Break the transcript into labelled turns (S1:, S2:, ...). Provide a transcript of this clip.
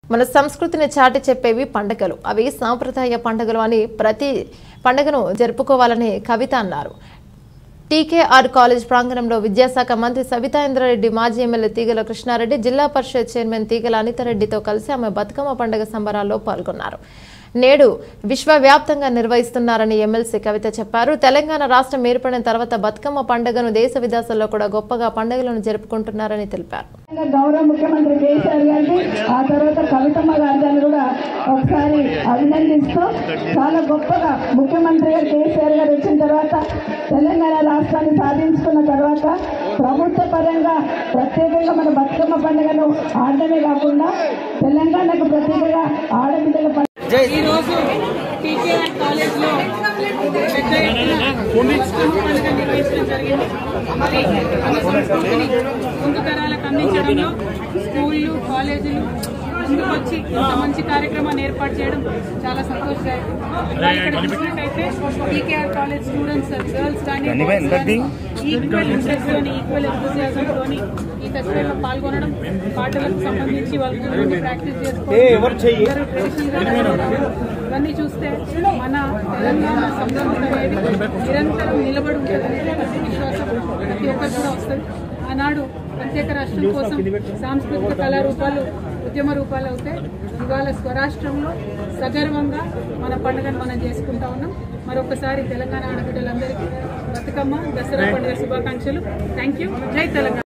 S1: మన సంస్కృతిని చాటి చెప్పేవి పండుగలు అవి సాంప్రదాయ పండుగలు అని ప్రతి పండుగను జరుపుకోవాలని కవిత అన్నారు టీకేఆర్ కాలేజ్ ప్రాంగణంలో విద్యాశాఖ మంత్రి సవితా ఇంద్రారెడ్డి మాజీ ఎమ్మెల్యే తీగల కృష్ణారెడ్డి జిల్లా పరిషత్ చైర్మన్ తీగల అనితారెడ్డితో కలిసి ఆమె బతుకమ్మ పండుగ సంబరాల్లో పాల్గొన్నారు నేడు విశ్వవ్యాప్తంగా నిర్వహిస్తున్నారని ఎమ్మెల్సీ కవిత చెప్పారు తెలంగాణ రాష్ట్రం ఏర్పడిన తర్వాత బతుకమ్మ పండుగను దేశ విదేశాల్లో కూడా గొప్పగా పండుగలను జరుపుకుంటున్నారని తెలిపారు
S2: గౌరవ ముఖ్యమంత్రి కేసీఆర్ గారిని ఆ తర్వాత కవితమ్మ గారిని కూడా ఒకసారి అభినందిస్తూ చాలా గొప్పగా ముఖ్యమంత్రి గారు కేసీఆర్ గారు వచ్చిన తర్వాత తెలంగాణ రాష్ట్రాన్ని సాధించుకున్న తర్వాత ప్రభుత్వ పరంగా ప్రత్యేకంగా మన బతుకమ్మ పండుగను ఆడడమే కాకుండా తెలంగాణకు ప్రత్యేకంగా ఆడబిడ్డల పండుగ
S3: ఈరోజు టీకేఆర్ కాలేజ్లో పెద్ద ఎత్తున బతుకమ్మ పండుగ నిర్వహించడం జరిగింది మరి మన సంస్కృతిని ముందు తరాలకు అందించడంలో స్కూళ్ళు కాలేజీలు ముందుకొచ్చి ఇంత మంచి కార్యక్రమాన్ని ఏర్పాటు చేయడం చాలా సంతోషదాయకం మరి ఇక్కడ చూసినట్టయితే టీకేఆర్ కాలేజ్ స్టూడెంట్స్ గర్ల్స్ కానీ బాయ్స్ కానీ ఈక్వల్ ఇంట్రెస్ట్ తోని ఈక్వల్ ఎంతూజియాజం తోని ఈ ఫెస్టివల్ లో పాల్గొనడం పాటలకు సంబంధించి వాళ్ళు ముందు ప్రాక్టీస్ చేసుకోవడం అందరూ ట్రెడిషనల్ గా నడవడం, ఇవన్నీ చూస్తే మన తెలంగాణ సంబంధం అనేది నిరంతరం నిలబడి ఉంటుంది ప్రతి విశ్వాసం ప్రతి ఒక్కరికి కూడా వస్తుంది ఆనాడు ప్రత్యేక రాష్ట్రం కోసం సాంస్కృతిక కళారూపాలు ఉద్యమ రూపాలు అవుతాయి ఇవాళ స్వరాష్ట్రంలో సగర్వంగా మన పండుగను మనం చేసుకుంటా ఉన్నాం మరొకసారి తెలంగాణ ఆడబిడ్డలందరికీ బతుకమ్మ దసరా పండుగ శుభాకాంక్షలు థ్యాంక్ యూ జై తెలంగాణ